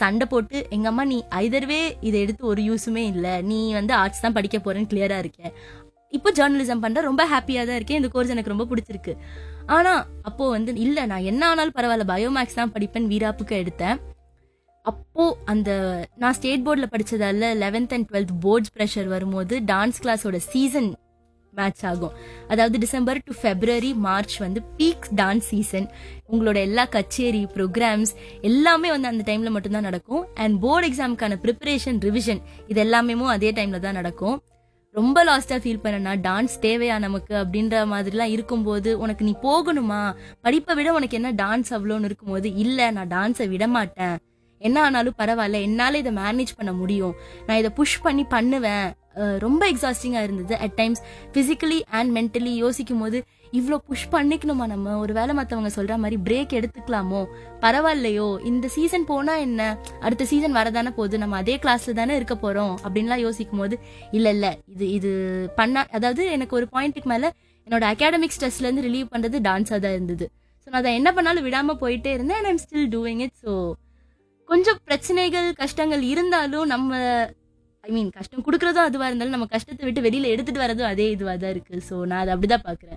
சண்டை போட்டு எங்க அம்மா நீ ஐதர்வே இதை எடுத்து ஒரு யூஸுமே இல்ல நீ வந்து ஆர்ட்ஸ் தான் படிக்க போறேன்னு கிளியரா இருக்க இப்போ ஜேர்னலிசம் பண்ற ரொம்ப ஹாப்பியா தான் இருக்கேன் இந்த கோர்ஸ் எனக்கு ரொம்ப பிடிச்சிருக்கு ஆனா அப்போ வந்து இல்ல நான் என்ன ஆனாலும் பரவாயில்ல பயோமேக்ஸ் தான் படிப்பேன் வீராப்புக்கு எடுத்தேன் அப்போ அந்த நான் ஸ்டேட் போர்டில் படிச்சதால eleventh and twelfth boards pressure வரும்போது டான்ஸ் கிளாஸோட சீசன் மேட்ச் ஆகும் அதாவது டிசம்பர் டு ஃபெப்ரவரி மார்ச் வந்து பீக் டான்ஸ் சீசன் உங்களோட எல்லா கச்சேரி ப்ரோக்ராம்ஸ் எல்லாமே வந்து அந்த டைம்ல மட்டும்தான் நடக்கும் அண்ட் போர்டு எக்ஸாமுக்கான ப்ரிப்பரேஷன் ரிவிஷன் இது எல்லாமே அதே டைம்ல தான் நடக்கும் ரொம்ப லாஸ்டா ஃபீல் பண்ணனா டான்ஸ் தேவையா நமக்கு அப்படின்ற மாதிரிலாம் இருக்கும்போது உனக்கு நீ போகணுமா படிப்பை விட உனக்கு என்ன டான்ஸ் அவ்வளோன்னு இருக்கும்போது இல்ல நான் டான்ஸை விட மாட்டேன் என்ன ஆனாலும் பரவாயில்ல என்னால இதை மேனேஜ் பண்ண முடியும் நான் இதை புஷ் பண்ணி பண்ணுவேன் அஹ் ரொம்ப எக்ஸாஸ்டிங்கா இருந்தது at times physically and mentally யோசிக்கும் போது இவ்வளோ புஷ் பண்ணிக்கணுமா நம்ம ஒரு வேலை மற்றவங்க சொல்ற மாதிரி பிரேக் எடுத்துக்கலாமோ பரவாயில்லையோ இந்த சீசன் போனா என்ன அடுத்த சீசன் வரதானே போகுது நம்ம அதே கிளாஸ்ல தானே இருக்க போறோம் அப்படின்லாம் யோசிக்கும் போது இல்ல இல்ல இது இது பண்ணா அதாவது எனக்கு ஒரு பாயிண்ட்டுக்கு மேல என்னோட அகாடமிக் ஸ்ட்ரெஸ்ல இருந்து ரிலீவ் பண்றது டான்ஸா தான் இருந்தது ஸோ நான் அதை என்ன பண்ணாலும் விடாம போயிட்டே இருந்தேன் and I'm still doing it so கொஞ்சம் பிரச்சனைகள் கஷ்டங்கள் இருந்தாலும் நம்ம ஐ மீன் கஷ்டம் கொடுக்கறதும் அதுவா இருந்தாலும் நம்ம கஷ்டத்தை விட்டு வெளியில எடுத்துட்டு வரதும் அதே இதுவா தான் இருக்கு ஸோ நான் அதை அப்படிதான் பாக்குறேன்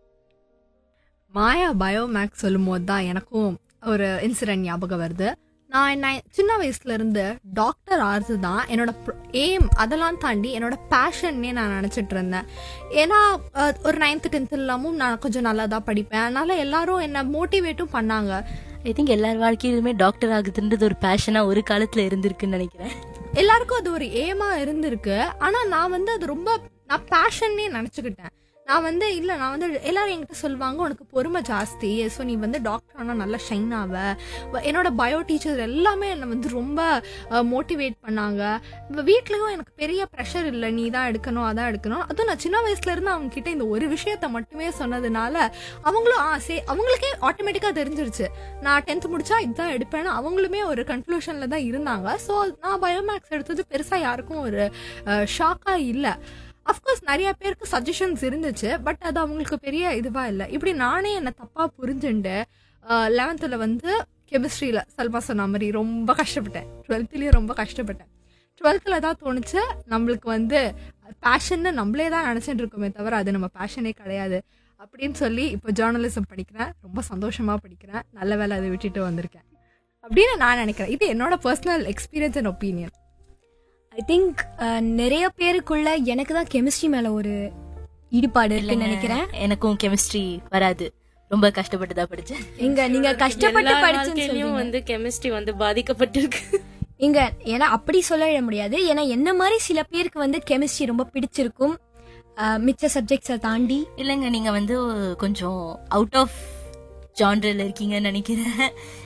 மாயா பயோமேக்ஸ் சொல்லும் போது தான் எனக்கும் ஒரு இன்சிடென்ட் ஞாபகம் வருது நான் என்ன சின்ன வயசுல இருந்து டாக்டர் ஆர்து தான் என்னோட எய்ம் அதெல்லாம் தாண்டி என்னோட பேஷன்னே நான் நினச்சிட்டு இருந்தேன் ஏன்னா அஹ், ஒரு நைன்த்து டென்த் எல்லாமும் நான் கொஞ்சம் நல்லா தான் படிப்பேன் அதனால எல்லாரும் என்னை மோட்டிவேட்டும் பண்ணாங்க ஐ திங்க் எல்லார் வாழ்க்கையிலுமே டாக்டர் ஆகுதுன்றது ஒரு பேஷனா ஒரு காலத்துல இருந்திருக்குன்னு நினைக்கிறேன் எல்லாருக்கும் அது ஒரு ஏமா இருந்திருக்கு ஆனா நான் வந்து அது ரொம்ப நான் பேஷன்னே நினச்சிக்கிட்டேன் நான் வந்து இல்லை நான் வந்து எல்லாரும் என்கிட்ட சொல்லுவாங்க உனக்கு பொறுமை ஜாஸ்தி ஸோ நீ வந்து டாக்டர் ஆனால் நல்லா ஷைன் ஆவ வ- என்னோட பயோ டீச்சர் எல்லாமே என்னை வந்து ரொம்ப மோட்டிவேட் பண்ணாங்க இப்போ வீட்லேயும் எனக்கு பெரிய ப்ரெஷர் இல்லை நீ தான் எடுக்கணும் அதான் எடுக்கணும் அதுவும் நான் சின்ன வயசுல இருந்து அவங்க கிட்ட இந்த ஒரு விஷயத்த மட்டுமே சொன்னதுனால அவங்களும் ஆ சே அவங்களுக்கே ஆட்டோமேட்டிக்காக தெரிஞ்சிருச்சு நான் டென்த் முடிச்சா இதுதான் எடுப்பேன்னு அவங்களுமே ஒரு கன்க்ளூஷன்ல தான் இருந்தாங்க ஸோ நான் பயோமேக்ஸ் எடுத்தது பெருசா யாருக்கும் ஒரு ஷாக்கா இல்லை அஃப்கோர்ஸ் நிறைய பேருக்கு சஜஷன்ஸ் இருந்துச்சு பட் அது அவங்களுக்கு பெரிய இதுவா இல்லை இப்படி நானே என்னை தப்பா புரிஞ்சுண்டு லெவன்த்தில் வந்து கெமிஸ்ட்ரியில் சல்மா சொன்ன மாதிரி ரொம்ப கஷ்டப்பட்டேன் டுவெல்த்லேயும் ரொம்ப கஷ்டப்பட்டேன் டுவெல்த்தில் தான் தோணுச்சு நம்மளுக்கு வந்து பேஷன்னு நம்மளே தான் நினச்சிட்டு இருக்கோமே தவிர அது நம்ம பேஷனே கிடையாது அப்படின்னு சொல்லி இப்போ ஜேர்னலிசம் படிக்கிறேன் ரொம்ப சந்தோஷமாக படிக்கிறேன் நல்ல வேலை அதை விட்டுட்டு வந்திருக்கேன் அப்படின்னு நான் நினைக்கிறேன் இது என்னோட personal experience and opinion I think நிறைய பேருக்குள்ள எனக்கு தான் கெமிஸ்ட்ரி மேல ஒரு ஈடுபாடு இருக்குன்னு நினைக்கிறேன் எனக்கும் கெமிஸ்ட்ரி வராது ரொம்ப கஷ்டப்பட்டு தான் படிச்சேன் இங்க நீங்க கஷ்டப்பட்டு எல்லா படிச்சுன்னு வாழ்க்கையிலயும் சொல்றீங்க. வந்து கெமிஸ்ட்ரி வந்து பாதிக்கப்பட்டிருக்கு இங்க ஏன்னா அப்படி சொல்ல முடியாது ஏன்னா என்ன மாதிரி சில பேருக்கு வந்து கெமிஸ்ட்ரி ரொம்ப பிடிச்சிருக்கும் அஹ், மிச்ச சப்ஜெக்ட்ஸை தாண்டி இல்லைங்க நீங்க வந்து கொஞ்சம் அவுட் ஆஃப் ஜான்ரில் இருக்கீங்கன்னு நினைக்கிறேன்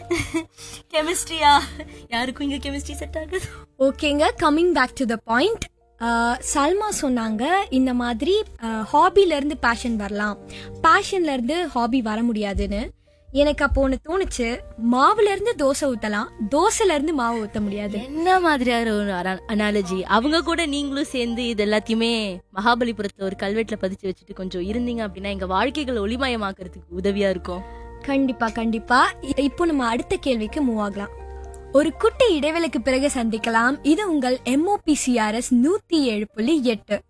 கெமிஸ்ட்ரியா யாருக்கும் இங்க கெமிஸ்ட்ரி செட் ஆகுது ஓகேங்க coming back to the point Salma சொன்னாங்க இந்த மாதிரி ஹாபில இருந்து பேஷன் வரலாம் பேஷன்ல இருந்து ஹாபி வர முடியாதுன்னு எனக்கு அப்போ ஒன்று தோணுச்சு மாவுல இருந்து தோசை ஊத்தலாம் தோசைல இருந்து மாவு ஊத்த முடியாது என்ன மாதிரியான ஒரு அனாலஜி அவங்க கூட நீங்களும் சேர்ந்து இது எல்லாத்தையுமே மகாபலிபுரத்துல ஒரு கல்வெட்டுல பதிச்சு வச்சுட்டு கொஞ்சம் இருந்தீங்க அப்படின்னா எங்க வாழ்க்கைகளை ஒளிமயமாக்குறதுக்கு உதவியா இருக்கும் கண்டிப்பா கண்டிப்பா இ- இப்போ நம்ம அடுத்த கேள்விக்கு மூவ் ஆகலாம் ஒரு குட்டி இடைவேளைக்கு பிறகு சந்திக்கலாம் இது உங்கள் எம்ஓபிசிஆர்எஸ் நூத்தி ஏழு புள்ளி எட்டு